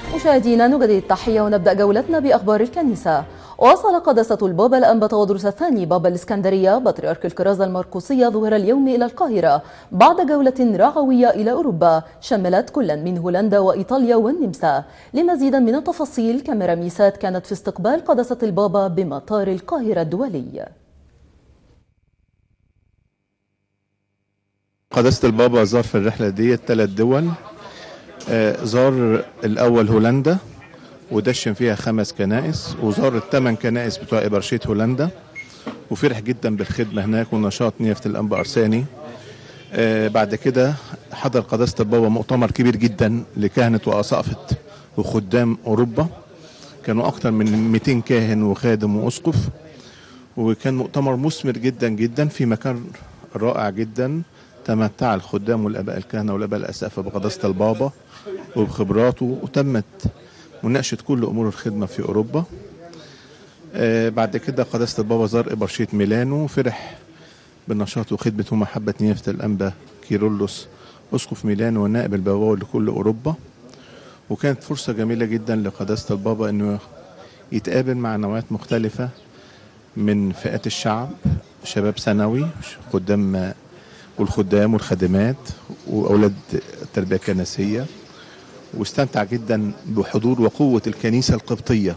مشاهدينا نجدد التحية ونبدأ جولتنا بأخبار الكنيسة واصل قداسة البابا الأنبا تودرس الثاني بابا الإسكندرية بطريرك الكرازة المرقسية ظهر اليوم إلى القاهرة بعد جولة رعوية إلى أوروبا شملت كل من هولندا وإيطاليا والنمسا لمزيد من التفاصيل كاميرا ميسات كانت في استقبال قداسة البابا بمطار القاهرة الدولي قداسة البابا زار في الرحلة دي ثلاث دول آه، زار الأول هولندا ودشن فيها خمس كنائس وزار الثمان كنائس بتوع إبرشية هولندا وفرح جدا بالخدمة هناك ونشاط نيافة الأنبا أرساني آه، بعد كده حضر قداسة البابا مؤتمر كبير جدا لكهنة وأساقفة وخدام أوروبا كانوا أكتر من 200 كاهن وخادم وأسقف وكان مؤتمر مثمر جدا جدا في مكان رائع جدا تمتع الخدام والاباء الكهنه والاباء الاسقفه بقداسه البابا وبخبراته وتمت مناقشه كل امور الخدمه في اوروبا. آه بعد كده قداسه البابا زار ابرشيه ميلانو وفرح بالنشاط وخدمه ومحبه نيافه الانبا كيرلس اسقف ميلانو والنائب البابوي لكل اوروبا. وكانت فرصه جميله جدا لقداسه البابا انه يتقابل مع نوعات مختلفه من فئات الشعب شباب ثانوي قدام والخدام والخادمات واولاد التربيه الكنسيه واستمتع جدا بحضور وقوه الكنيسه القبطيه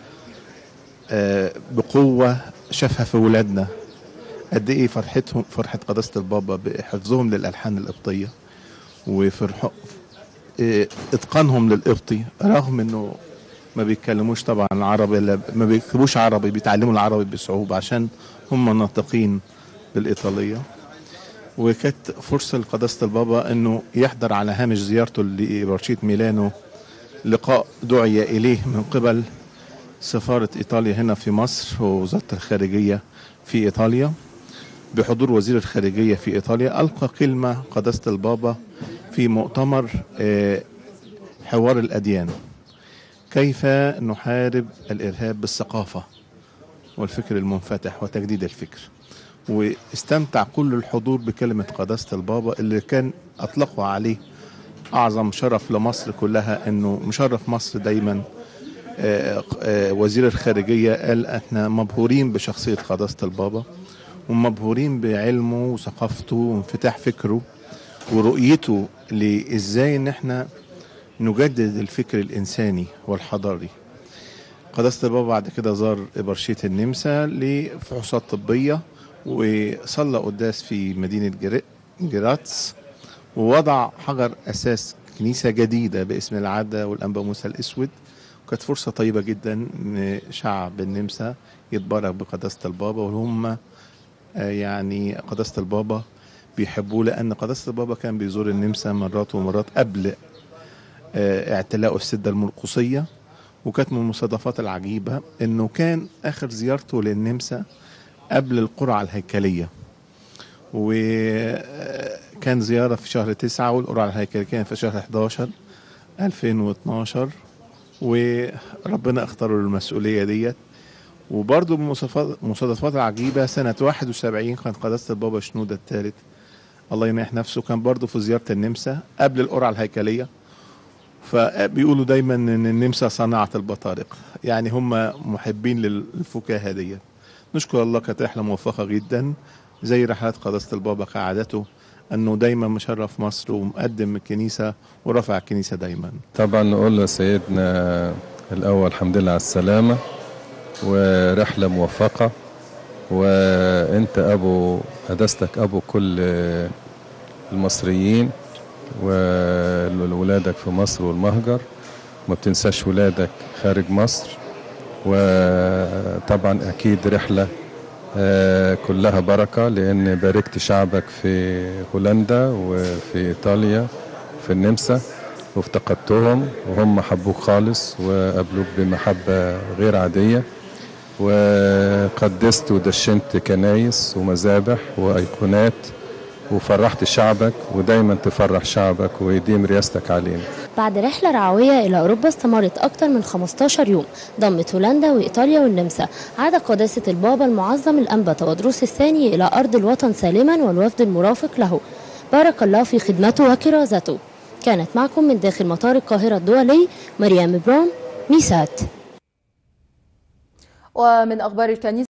آه، بقوه شافها في ولادنا قد ايه فرحتهم فرحه قداسه البابا بحفظهم للالحان القبطيه وفرح آه، اتقانهم للقبطي رغم انه ما بيتكلموش طبعا العربي لا ما بيكتبوش عربي بيتعلموا العربي بصعوبه عشان هم ناطقين بالايطاليه وكانت فرصة لقداسة البابا أنه يحضر على هامش زيارته لبرشية ميلانو لقاء دعي إليه من قبل سفارة إيطاليا هنا في مصر ووزارة الخارجية في إيطاليا بحضور وزير الخارجية في إيطاليا ألقى كلمة قداسة البابا في مؤتمر آه، حوار الأديان كيف نحارب الإرهاب بالثقافة والفكر المنفتح وتجديد الفكر واستمتع كل الحضور بكلمة قداسة البابا اللي كان أطلقوا عليه أعظم شرف لمصر كلها أنه مشرف مصر دايما آه، آه، وزير الخارجية قال احنا مبهورين بشخصية قداسة البابا ومبهورين بعلمه وثقافته وانفتاح فكره ورؤيته لإزاي ان احنا نجدد الفكر الإنساني والحضاري قداسة البابا بعد كده زار إبرشية النمسا لفحوصات طبية وصلى قداس في مدينة جر- جراتس ووضع حجر أساس كنيسة جديدة باسم العادة والأنبا موسى الأسود وكانت فرصة طيبة جدا إن شعب النمسا يتبارك بقداسة البابا وهم آه، يعني قداسة البابا بيحبوه لأن قداسة البابا كان بيزور النمسا مرات ومرات قبل آه، اعتلاء السدة المرقصية وكانت من المصادفات العجيبة إنه كان آخر زيارته للنمسا قبل القرعة الهيكلية وكان زيارة في شهر تسعة والقرعة الهيكلية كانت في شهر 11 2012 وربنا اختاره للمسؤولية ديت وبرضه من المصادفات- المصادفات العجيبة سنة 71 كان قداسة البابا شنودة الثالث الله ينيح نفسه كان برضه في زيارة النمسا قبل القرعة الهيكلية فبيقولوا دايما ان النمسا صناعة البطارق يعني هم محبين للفكاهة ديت نشكر الله كانت رحلة موفقة جدا زي رحلات قداسة البابا كعادته انه دايما مشرف مصر ومقدم الكنيسة ورفع الكنيسة دايما طبعا نقول لسيدنا الأول الحمد لله على السلامة ورحلة موفقة وأنت أبو قداستك أبو كل المصريين وولادك في مصر والمهجر ما بتنساش ولادك خارج مصر وطبعا أكيد رحلة آه، كلها بركة لأن باركت شعبك في هولندا وفي إيطاليا في النمسا وافتقدتهم وهم حبوك خالص وقابلوك بمحبة غير عادية وقدست ودشنت كنايس ومذابح وأيقونات وفرحت شعبك ودايما تفرح شعبك ويديم رياستك علينا بعد رحلة رعوية إلى أوروبا استمرت أكثر من 15 يوم ضمت هولندا وإيطاليا والنمسا عاد قداسة البابا المعظم الأنبا تودروس الثاني إلى أرض الوطن سالما والوفد المرافق له بارك الله في خدمته وكرازته كانت معكم من داخل مطار القاهرة الدولي مريم براون ميسات ومن أخبار الكنيسة